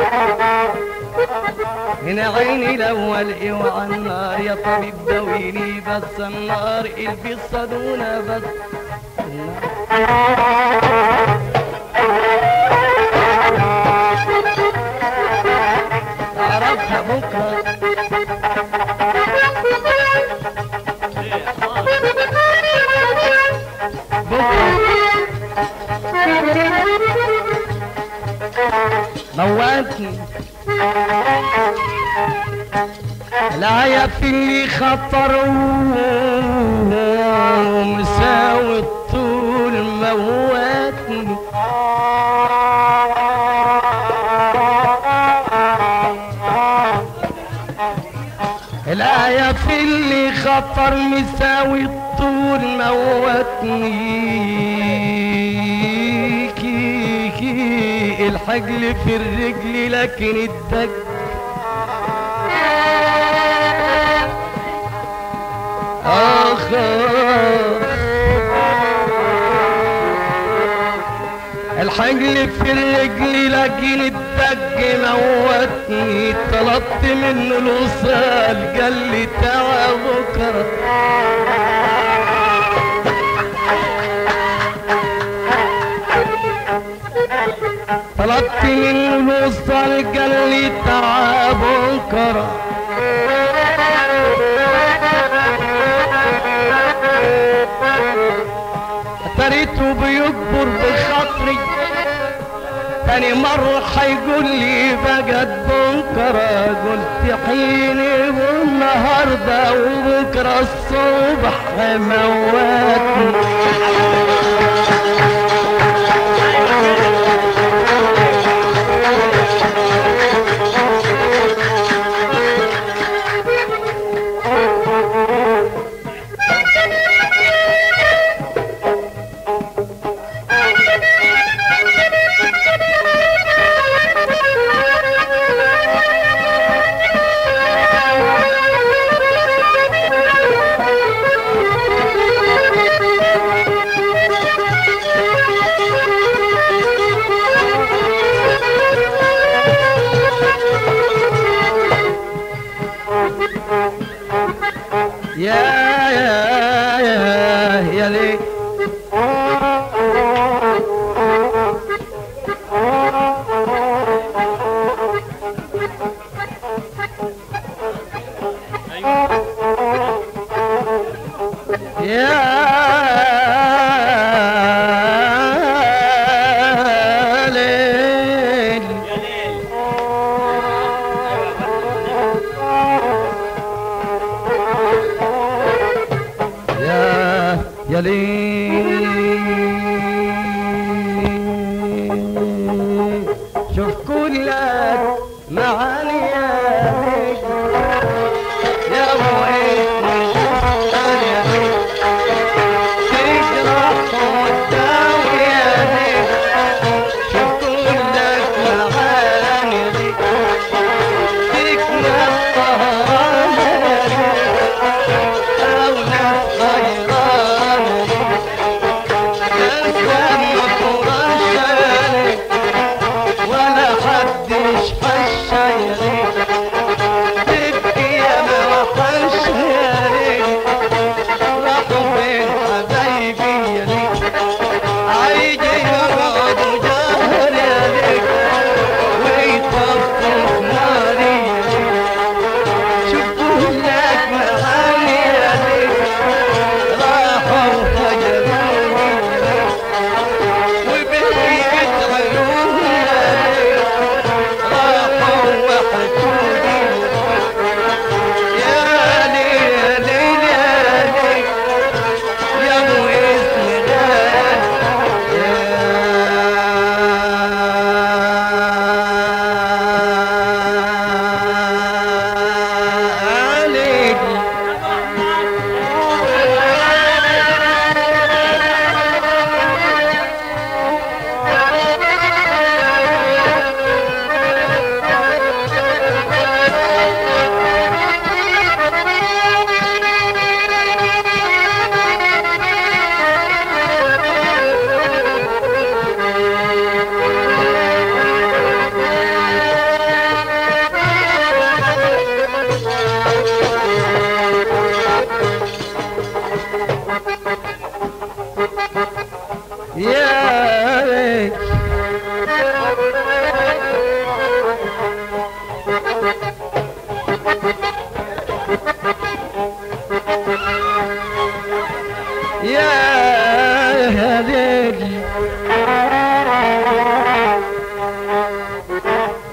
من عيني الاول اوعى النار يا طبيب داويني بس النار البس صدونا بس تعرفها بكره موتني لا في اللي خطر ومساوي الطول موتني الآية في اللي خطر مساوي الطول موتني كي كي الحجل في الرجل لكن الدج آخر الحجل في الرجل لكن الدج موتني طلبت منه الوصال قال لي تعال بكره طلبت منه الوصال قال لي تعال بكره اتريته بيكبر بخاطري تاني مرة حيقول لي بقت بكرة قلت حيني والنهاردة وبكرة الصبح موتني يا يا يا يا ليه يا ليل يا يا ليل شوف كلك معاني يا ليل يا ويلي يا ليل تجرح وتداوي يا ليل شوف كلك معاني يا ليل تكمل طهران يا ليل ولا حدش حش تبكي يا ما حش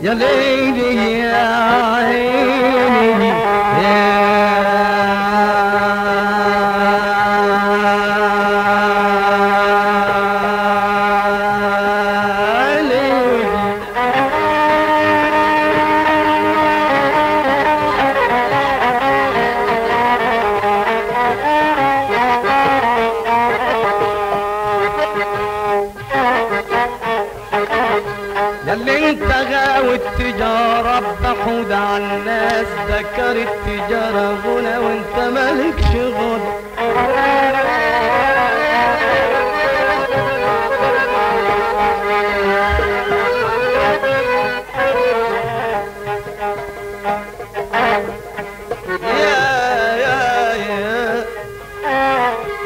يا ليلي يا عيني يا ليلي ياللي انت غاوي التجارة بتحود على الناس ذكر التجارة غنى وانت مالك شغل يا يا يا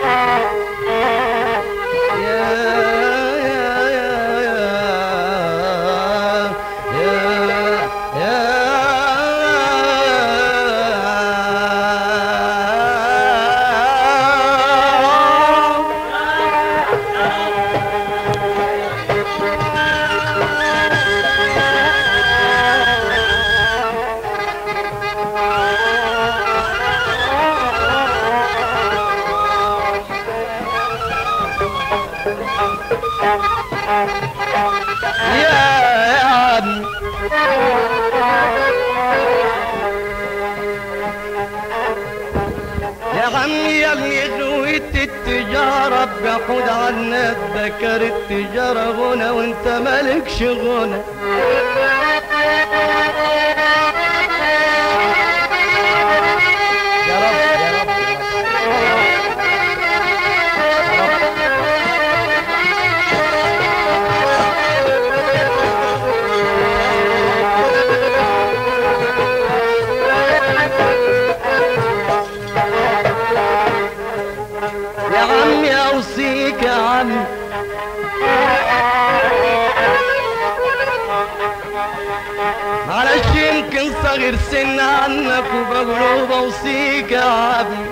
يا عم يا عم يا اللي غويت التجارة بقعد عنا ذكر التجارة غنى وانت مالكش غنى يا رب يا رب يا عم يا اوصيك يا عم معلش يمكن صغير سن عنك وبقول بوصيك يا عم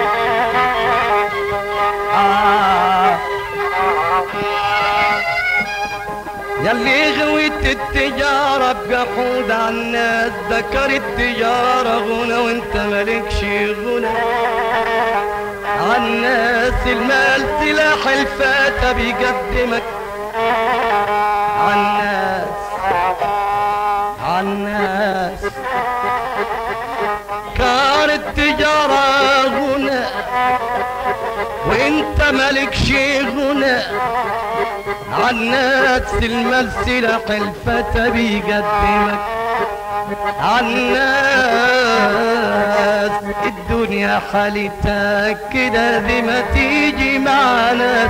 آه ياللي غويت التجارة بقعود على الناس ذكر التجارة غنى وانت مالكش غنى عالناس المال سلاح الفتى بيقدمك عالناس عالناس كار التجارة غنى وانت مالكش غنى عالناس المال سلاح الفتى بيقدمك عالناس الدنيا حالتها كده دي ما تيجي مع ناس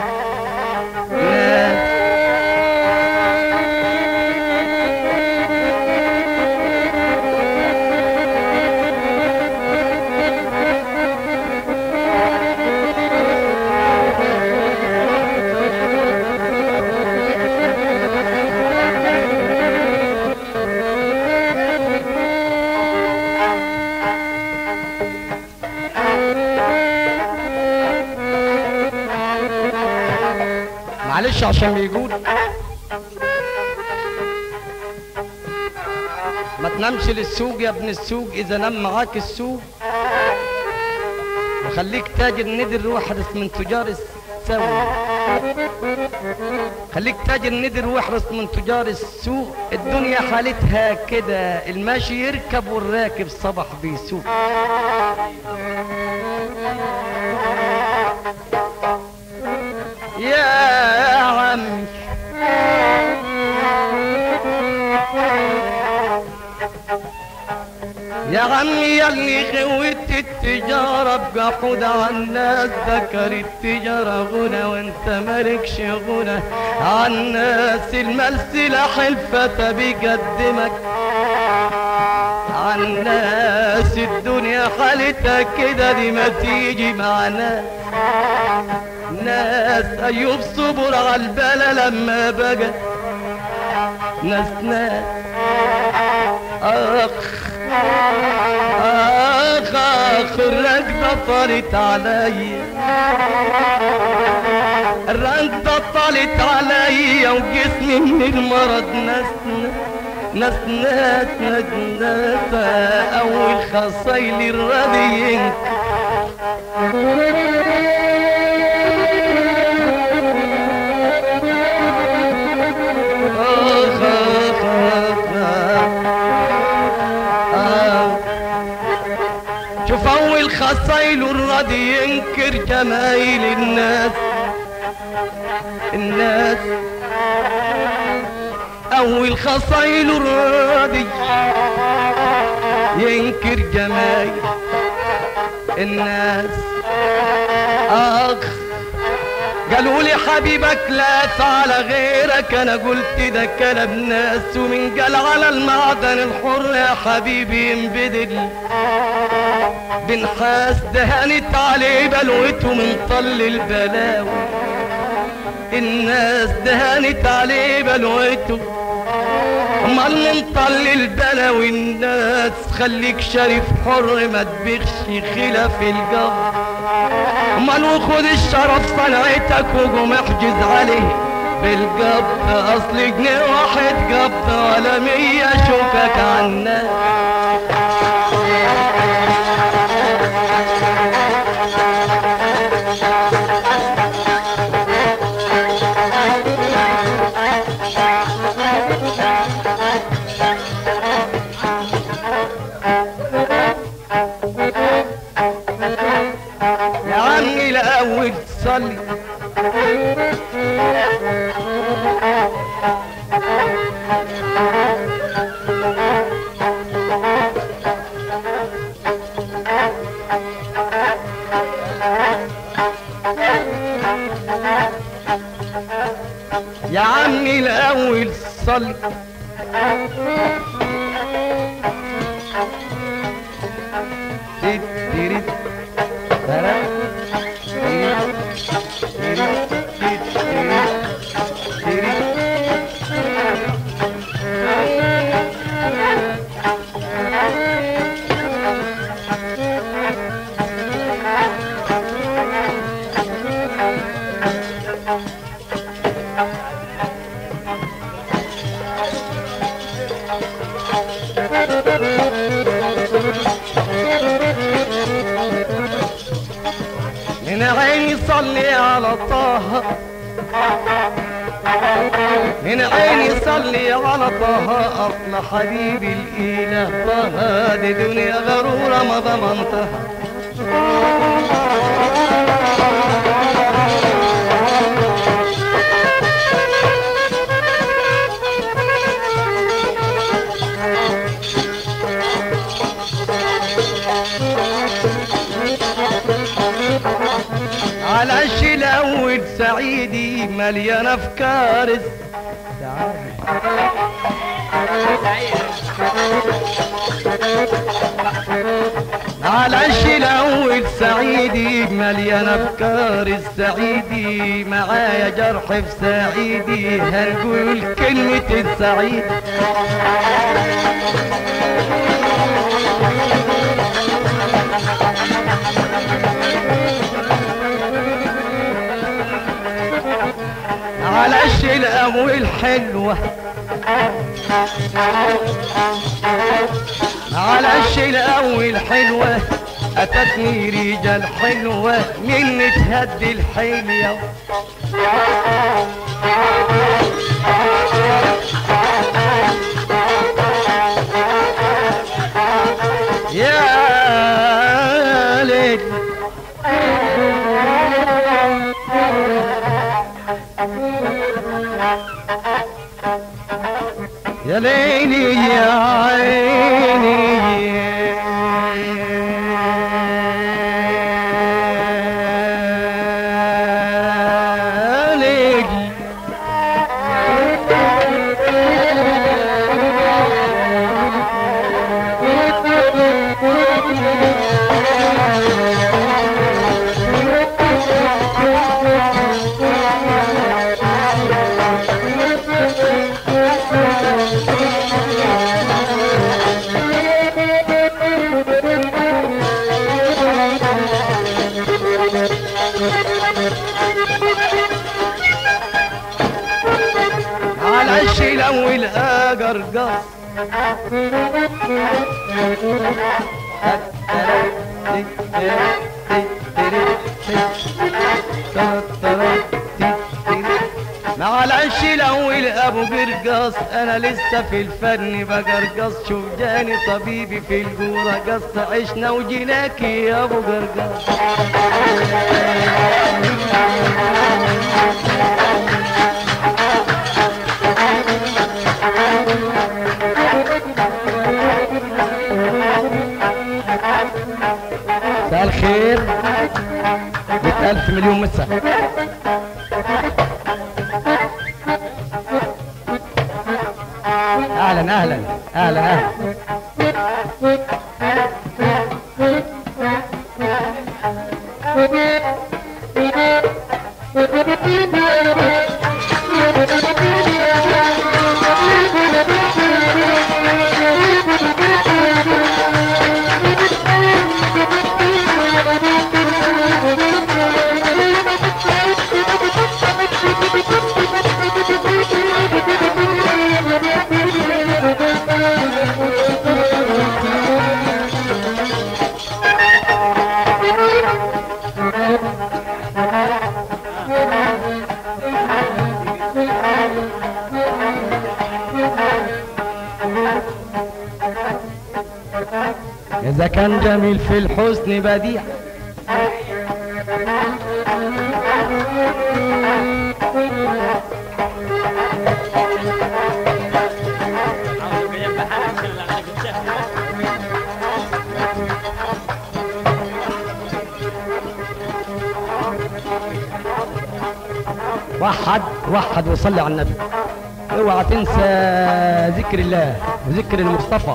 ناس معلش عشان بيقول ما تنامش للسوق يا ابن السوق اذا نام معاك السوق وخليك تاجر ندر واحرص من تجار السوق خليك تاجر ندر واحرص من تجار السوق الدنيا حالتها كده الماشي يركب والراكب صبح بيسوق يا عمي يا عمي يا اللي غويت التجارة بقعود عالناس ذكر التجارة غنى وانت مالكش غنى عالناس المال سلاح الفتى بيقدمك عالناس الدنيا حالتها كده دي ما تيجي مع ناس ناس ايوب صبر على البلا لما بقى ناس ناس اخ اخ اخ الركبة طالت عليا الركبة طالت عليا وجسمي من المرض ناس ناس ناس ناس ناس أول خصيل الرديين آخ آخ آخ آخ شوف أول خصيل الردي ينكر جمايل الناس الناس أول خصيل الردي ينكر جمايل الناس أخ قالوا لي حبيبك لا على غيرك انا قلت ده كلام ناس ومن قال على المعدن الحر يا حبيبي ينبدل بنحاس دهنت عليه بلوته من طل البلاوي الناس دهنت عليه بلوته امال من طل البلاوي الناس خليك شريف حر ما تبخش خلاف الجبر امال وخد الشرف صنعتك وقوم احجز عليه بالقبض اصل جنيه واحد قبض ولا مية شوكك عالناس يا عمي الاول صلي يا عمي الاول صلي تيت تيريت ترى تيريت تيريت تيت تيريت تيريت من عيني صلي على طه من عيني صلي على طه اصل حبيبي الاله طه دي دنيا غرورة ما ضمنتها على الشي الاول سعيدي مليان افكار السعادة على الشي الاول سعيدي مليان افكار السعيدي معايا جرح في سعيدي هنقول كلمة السعيد على الشي الاول حلوة على الشي الاول حلوة اتتني رجال حلوة من تهدي الحلية يا ليل يا ليلي يا عيني يا ليلي على الشي الاول اجر قص مع العش الاول ابو قرقص انا لسه في الفن بقرقص شوف جاني طبيبي في الجورة قص عشنا وجيناك يا ابو قرقص مساء الخير مئة ألف مليون مسا أهلا أهلا أهلا أهلا إذا كان جميل في الحسن بديع وحد وحد وصلي على النبي اوعى تنسى ذكر الله وذكر المصطفى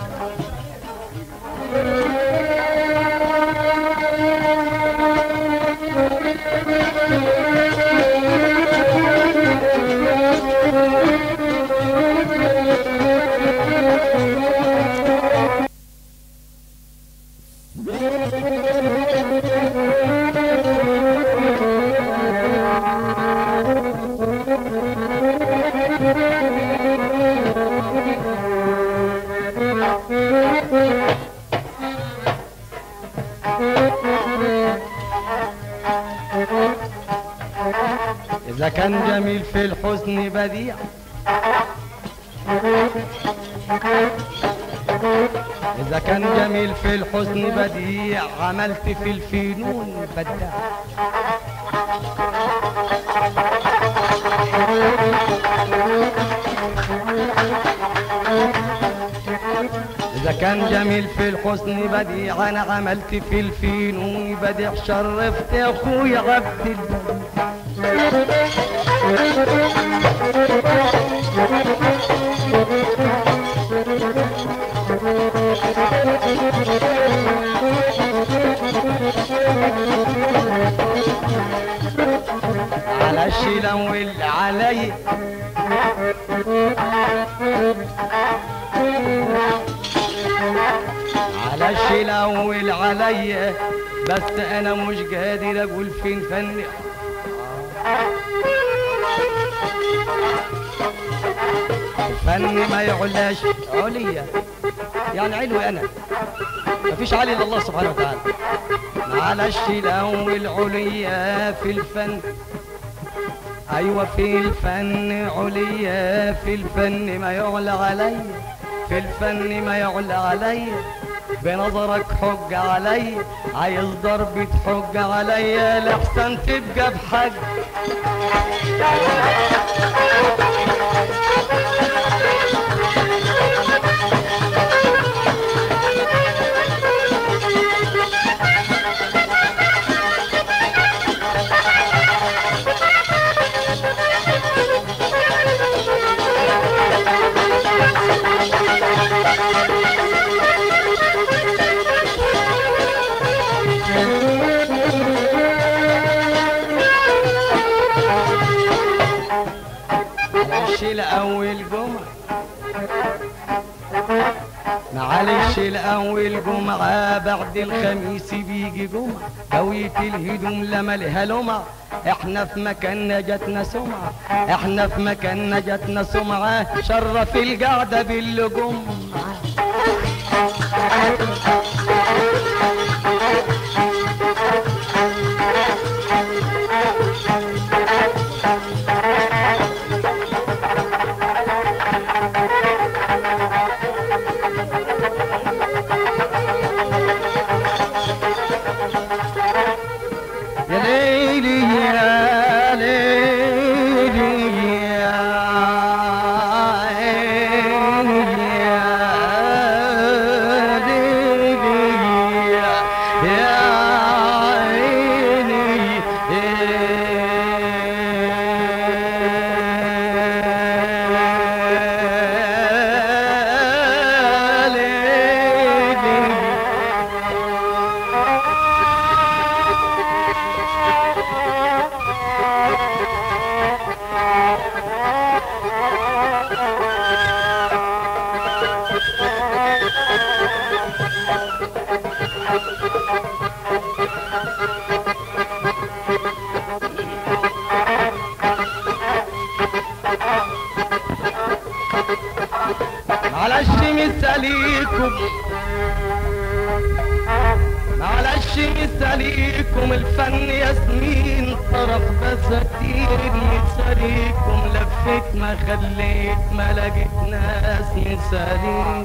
إذا كان جميل في الحسن بديع إذا كان جميل في الحسن بديع عملت في الفنون بدع إذا كان جميل في الحسن بديع أنا عملت في الفنون بديع شرفت يا أخويا عبد البديع على الشيلة واللي علي على الشيلة واللي علي بس انا مش قادر اقول فين فني الفن ما يعلاش عليا يعني علوي انا مفيش علي الا الله سبحانه وتعالى على الشيلة والعليا في الفن ايوه في الفن عليا في الفن ما يعلى علي في الفن ما يعلى علي بنظرك حج علي عايز ضربة حج عليا لحسن تبقى بحج الشيل اول جمعة معلش الاول جمعة بعد الخميس بيجي جمعة قوية الهدوم لما لها لمعة احنا في مكاننا جاتنا سمعة احنا في مكاننا جاتنا سمعة شرف القعدة بالجمعة يا ليلي يا ليلي يا عيني يا ليلي يا يا عيني يا ليلي معلش مثاليكم معلش مثاليكم الفن ياسمين طرف بساتين مثاليكم لفيت ما خليت ما لقيت ناس مثاليكم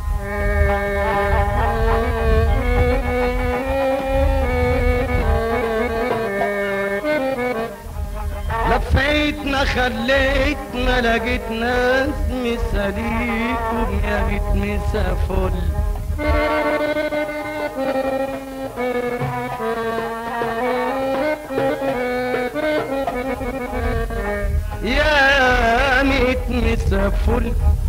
لفيت ما خليت ما لقيت ناس مثاليكم يا ريت مسافل يا ميت مسافل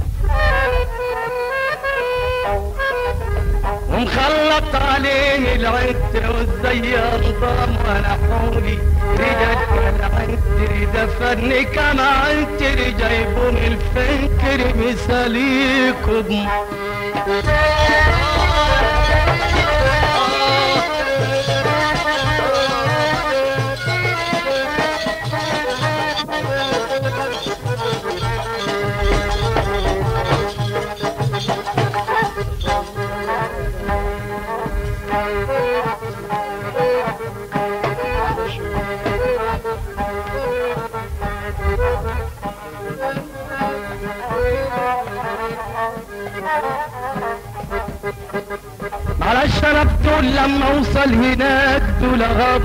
ومخلط عليه العتر والزيار ضم وانا حولي رجال العتر دفني كما عتر جايبوا من الفكر مثاليكم معلش انا بطول لما اوصل هناك دول غم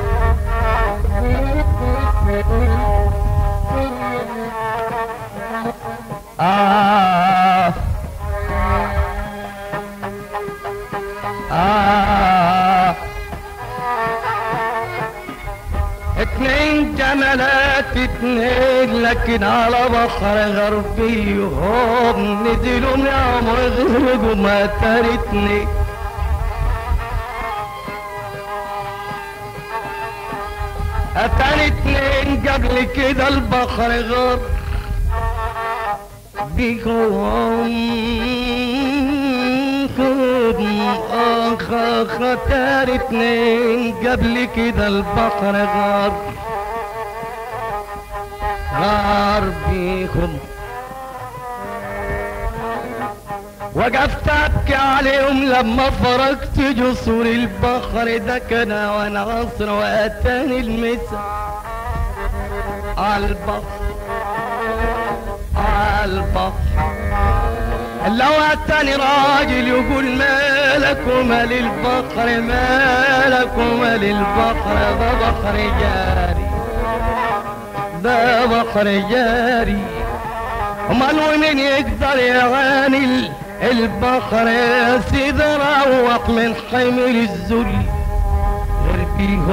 آه آه اتنين جمالات اتنين لكن على بحر غربي هم نزلوا نعم وغرقوا ما ترتني اتاني اتنين قبل كده البحر غر بيهم اخ اخ اتاني اتنين قبل كده البحر غر غار بيهم وقفت ابكي عليهم لما فرقت جسور البحر ده كان وانا عصر واتاني المسا عالبحر عالبحر لو اتاني راجل يقول مالك ومال البحر مالك ومال البحر ده بحر جاري ده بحر جاري امال ومين يقدر يعاني ال- البحر يا سيدي روح من حمل الذل غير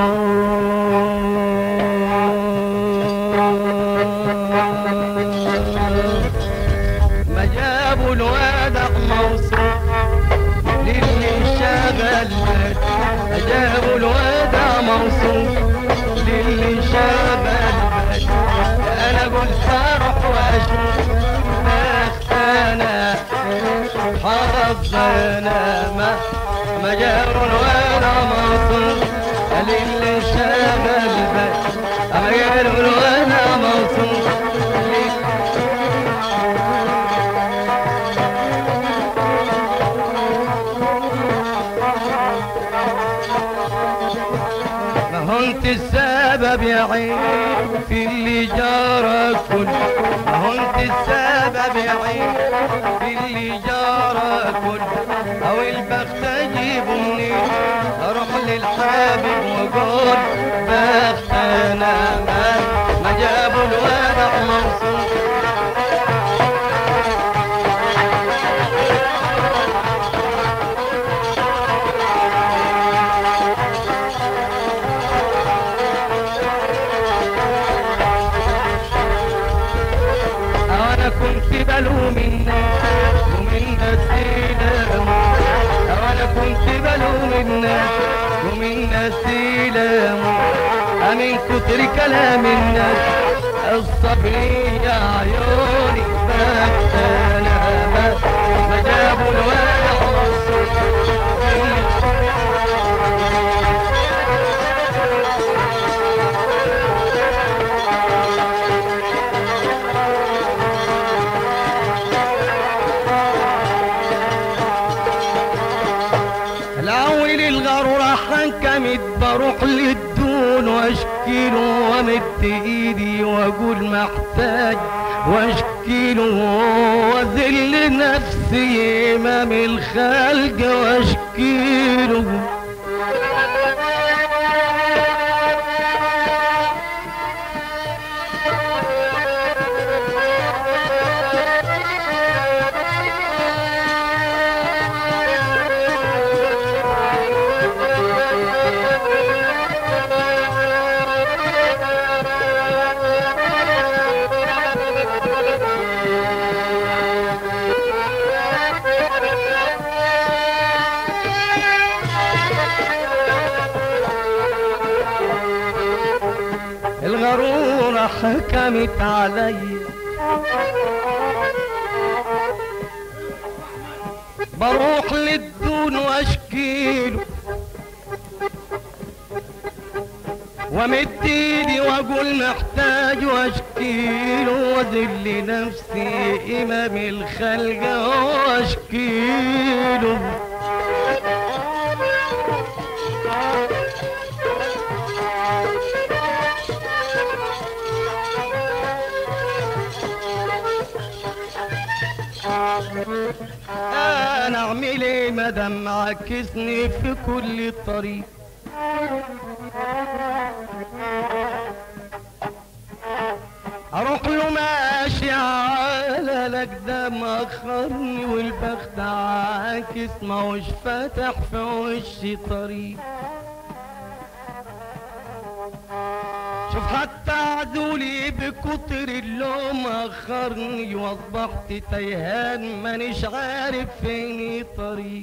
فيهم ما جابوا الوادع موصول للي شغل ما جابوا الوادع موصول للي شغل انا قلت اروح واشوف بخت انا حافظنا ما مجار ولا موصول قال اللي شغل بس مجار ولا موصول ما هو انت السبب يا عين في اللي جرى كل ما هو انت السبب يا عين في اللي جرى كل او البخت اجيبه منين اروح للحبيب واقول بختنا ما ما جابوا الورق موصول انا كنت بلوم الناس ومن نسيلهم انا كنت بلوم الناس ومن نسيلهم من كتر كلام الناس الصبر يا عيوني بكتنا ما ما جابوا الورق الاول الغرورة حكمت بروح للدون واشكيله وامد ايدي واقول محتاج واشكيله واذل نفسي امام الخلق واشكيله الغرورة حكمت علي بروح للدون واشكيله وامد ايدي واقول محتاج واشكيله واذل نفسي امام الخلق واشكيله انا اعمل ايه مادام عكسني في كل طريق اروح له ماشي على الاقدام اخرني والبخت عاكس ما هوش فاتح في وشي طريق شوف حتى عدولي بكتر اللوم اخرني واصبحت تيهان مانيش عارف فين طريق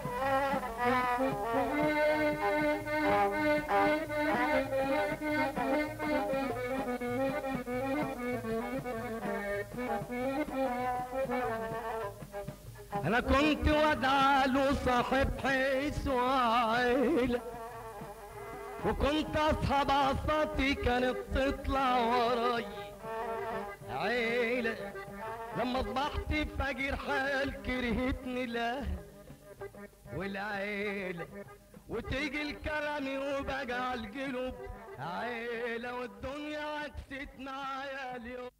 انا كنت ودع له صاحب حيث وعيله وكنت اصحاب عصاتي كانت تطلع وراي عيلة لما اصبحت فقير حال كرهتني الاهل والعيلة وتيجي الكرم وبقى القلوب عيلة والدنيا عكست معايا اليوم